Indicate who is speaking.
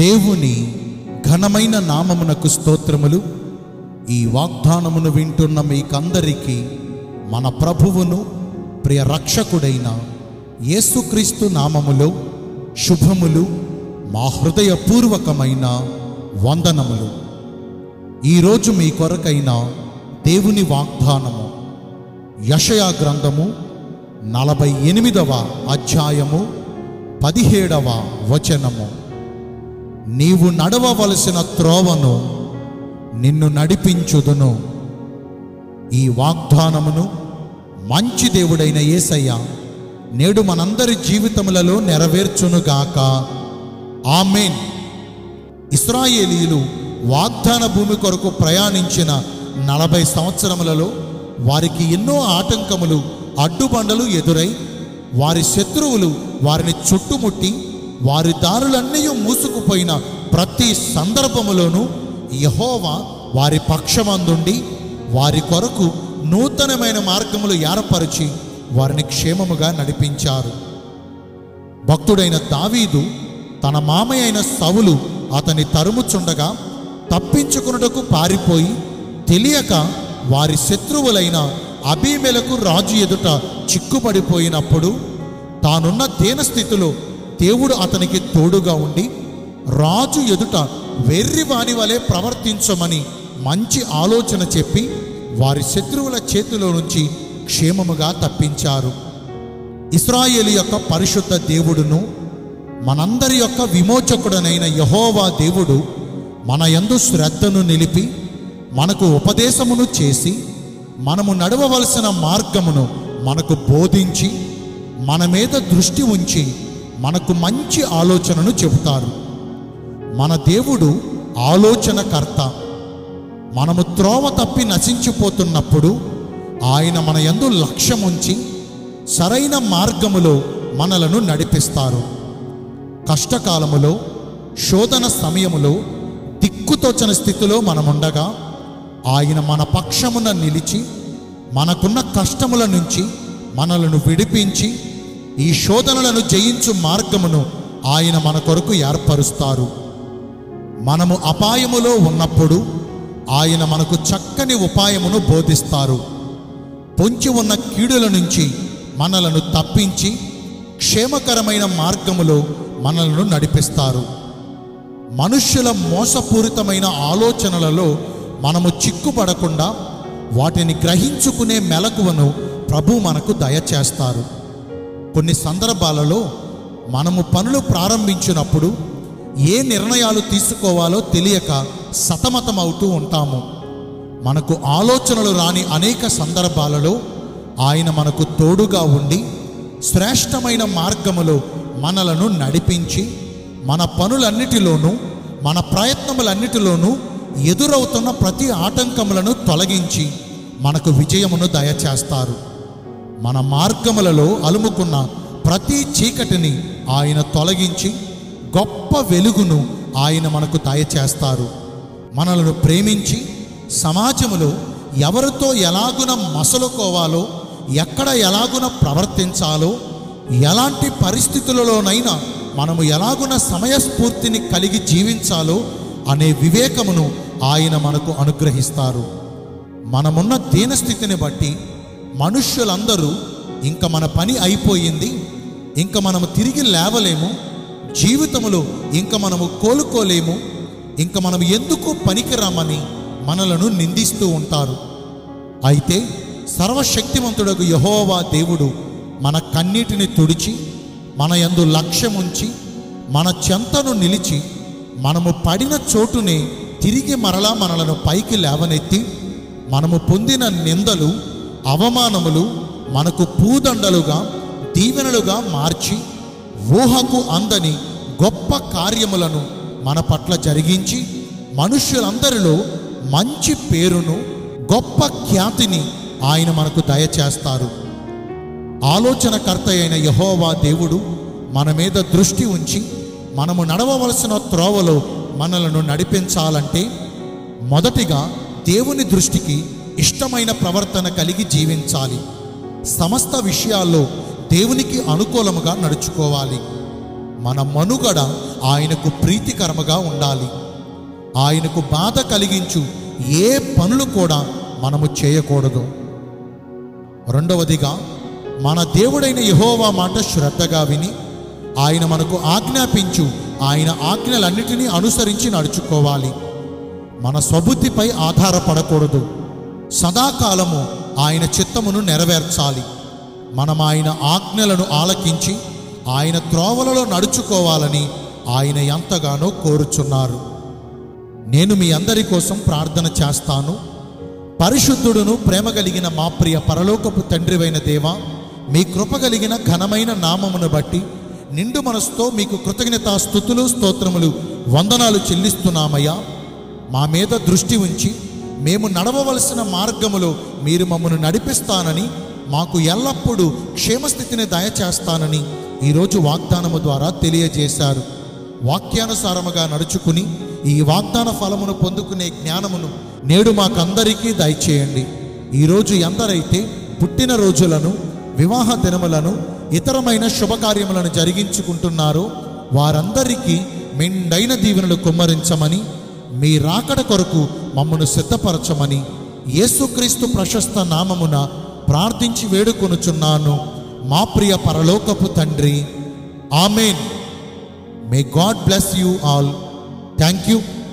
Speaker 1: దేవుని ఘనమైన నామమునకు స్తోత్రములు ఈ వాగ్దానమును వింటున్న మీకందరికీ మన ప్రభువును ప్రియ రక్షకుడైన యేసుక్రీస్తు నామములో శుభములు మా హృదయపూర్వకమైన వందనములు ఈరోజు మీ కొరకైన దేవుని వాగ్దానము యషయా గ్రంథము నలభై ఎనిమిదవ అధ్యాయము పదిహేడవ వచనము నీవు నడవవలసిన త్రోవను నిన్ను నడిపించుదును ఈ వాగ్దానమును మంచి దేవుడైన యేసయ్య నేడు మనందరి జీవితములలో నెరవేర్చునుగాక ఆమెన్ ఇస్రాయేలీలు వాగ్దాన భూమి కొరకు ప్రయాణించిన నలభై సంవత్సరములలో వారికి ఎన్నో ఆటంకములు అడ్డుబండలు ఎదురై వారి శత్రువులు వారిని చుట్టుముట్టి వారి దారులన్నీ మూసుకుపోయిన ప్రతి సందర్భములోనూ యహోవా వారి పక్షమందుండి వారి కొరకు నూతనమైన మార్గములు ఏర్పరిచి వారిని క్షేమముగా నడిపించారు భక్తుడైన దావీదు తన మామయ్య అయిన సవులు అతని తరుముచుండగా తప్పించుకున్నటకు పారిపోయి తెలియక వారి శత్రువులైన అబీమెలకు రాజు ఎదుట చిక్కుపడిపోయినప్పుడు తానున్న దీనస్థితిలో దేవుడు అతనికి తోడుగా ఉండి రాజు ఎదుట వెర్రి వాని వలె ప్రవర్తించమని మంచి ఆలోచన చెప్పి వారి శత్రువుల చేతిలో నుంచి క్షేమముగా తప్పించారు ఇస్రాయేలు యొక్క పరిశుద్ధ దేవుడును మనందరి యొక్క విమోచకుడనైన యహోవా దేవుడు మన యందు శ్రద్ధను నిలిపి మనకు ఉపదేశమును చేసి మనము నడవవలసిన మార్గమును మనకు బోధించి మన మీద దృష్టి ఉంచి మనకు మంచి ఆలోచనను చెబుతారు మన దేవుడు ఆలోచనకర్త మనము త్రోవ తప్పి నశించిపోతున్నప్పుడు ఆయన మన యందు లక్ష్యం ఉంచి సరైన మార్గములో మనలను నడిపిస్తారు కష్టకాలములో శోధన సమయములో దిక్కుతోచని స్థితిలో మనముండగా ఆయన మన పక్షమున నిలిచి మనకున్న కష్టముల నుంచి మనలను విడిపించి ఈ శోధనలను జయించు మార్గమును ఆయన మన కొరకు ఏర్పరుస్తారు మనము అపాయములో ఉన్నప్పుడు ఆయన మనకు చక్కని ఉపాయమును బోధిస్తారు పొంచి ఉన్న కీడుల నుంచి మనలను తప్పించి క్షేమకరమైన మార్గములో మనలను నడిపిస్తారు మనుష్యుల మోసపూరితమైన ఆలోచనలలో మనము చిక్కుపడకుండా వాటిని గ్రహించుకునే మెలకువను ప్రభు మనకు దయచేస్తారు కొన్ని సందర్భాలలో మనము పనులు ప్రారంభించినప్పుడు ఏ నిర్ణయాలు తీసుకోవాలో తెలియక సతమతమవుతూ ఉంటాము మనకు ఆలోచనలు రాని అనేక సందర్భాలలో ఆయన మనకు తోడుగా ఉండి శ్రేష్టమైన మార్గములో మనలను నడిపించి మన పనులన్నిటిలోనూ మన ప్రయత్నములన్నిటిలోనూ ఎదురవుతున్న ప్రతి ఆటంకములను తొలగించి మనకు విజయమును దయచేస్తారు మన మార్గములలో అలుముకున్న ప్రతి చీకటిని ఆయన తొలగించి గొప్ప వెలుగును ఆయన మనకు దయచేస్తారు మనలను ప్రేమించి సమాజములో ఎవరితో ఎలాగున మసలుకోవాలో ఎక్కడ ఎలాగున ప్రవర్తించాలో ఎలాంటి పరిస్థితులలోనైనా మనము ఎలాగున సమయస్ఫూర్తిని కలిగి జీవించాలో అనే వివేకమును ఆయన మనకు అనుగ్రహిస్తారు మనమున్న దీనస్థితిని బట్టి మనుష్యులందరూ ఇంక మన పని అయిపోయింది ఇంక మనము తిరిగి లేవలేము జీవితములో ఇంక మనము కోలుకోలేము ఇంక మనం ఎందుకు పనికిరామని మనలను నిందిస్తూ ఉంటారు అయితే సర్వశక్తిమంతుడకు యహోవా దేవుడు మన కన్నీటిని తుడిచి మన యందు లక్ష్యముంచి మన చెంతను నిలిచి మనము పడిన చోటునే తిరిగి మరలా మనలను పైకి లేవనెత్తి మనము పొందిన నిందలు అవమానములు మనకు పూదండలుగా దీవెనలుగా మార్చి ఊహకు అందని గొప్ప కార్యములను మన పట్ల జరిగించి మనుష్యులందరిలో మంచి పేరును గొప్ప ఖ్యాతిని ఆయన మనకు దయచేస్తారు ఆలోచనకర్త అయిన యహోవా దేవుడు మన మీద దృష్టి ఉంచి మనము నడవవలసిన త్రోవలో మనలను నడిపించాలంటే మొదటిగా దేవుని దృష్టికి ఇష్టమైన ప్రవర్తన కలిగి జీవించాలి సమస్త విషయాల్లో దేవునికి అనుకూలముగా నడుచుకోవాలి మన మనుగడ ఆయనకు ప్రీతికరముగా ఉండాలి ఆయనకు బాధ కలిగించు ఏ పనులు కూడా మనము చేయకూడదు రెండవదిగా మన దేవుడైన యహోవా మాట శ్రద్ధగా విని ఆయన మనకు ఆజ్ఞాపించు ఆయన ఆజ్ఞలన్నిటినీ అనుసరించి నడుచుకోవాలి మన స్వబుద్ధిపై ఆధారపడకూడదు సదాకాలము ఆయన చిత్తమును నెరవేర్చాలి మనం ఆయన ఆజ్ఞలను ఆలకించి ఆయన త్రోవలలో నడుచుకోవాలని ఆయన ఎంతగానో కోరుచున్నారు నేను మీ అందరి కోసం ప్రార్థన చేస్తాను పరిశుద్ధుడును ప్రేమ కలిగిన మా ప్రియ పరలోకపు తండ్రివైన దేవ మీ కృప కలిగిన ఘనమైన నామమును బట్టి నిండు మనసుతో మీకు కృతజ్ఞత స్థుతులు స్తోత్రములు వందనాలు చెల్లిస్తున్నామయ్యా మా మీద దృష్టి ఉంచి మేము నడవవలసిన మార్గములో మీరు మమ్మను నడిపిస్తానని మాకు ఎల్లప్పుడూ క్షేమస్థితిని దయచేస్తానని ఈరోజు వాగ్దానము ద్వారా తెలియజేశారు వాక్యానుసారముగా నడుచుకుని ఈ వాగ్దాన ఫలమును పొందుకునే జ్ఞానమును నేడు మాకందరికీ దయచేయండి ఈరోజు ఎందరైతే పుట్టిన రోజులను వివాహ దినములను ఇతరమైన శుభకార్యములను జరిగించుకుంటున్నారో వారందరికీ మెండైన దీవెనలు కుమ్మరించమని మీ రాకడ కొరకు మమ్మను సిద్ధపరచమని యేసుక్రీస్తు ప్రశస్త నామమున ప్రార్థించి వేడుకొనుచున్నాను మా ప్రియ పరలోకపు తండ్రి amen may God bless you all thank you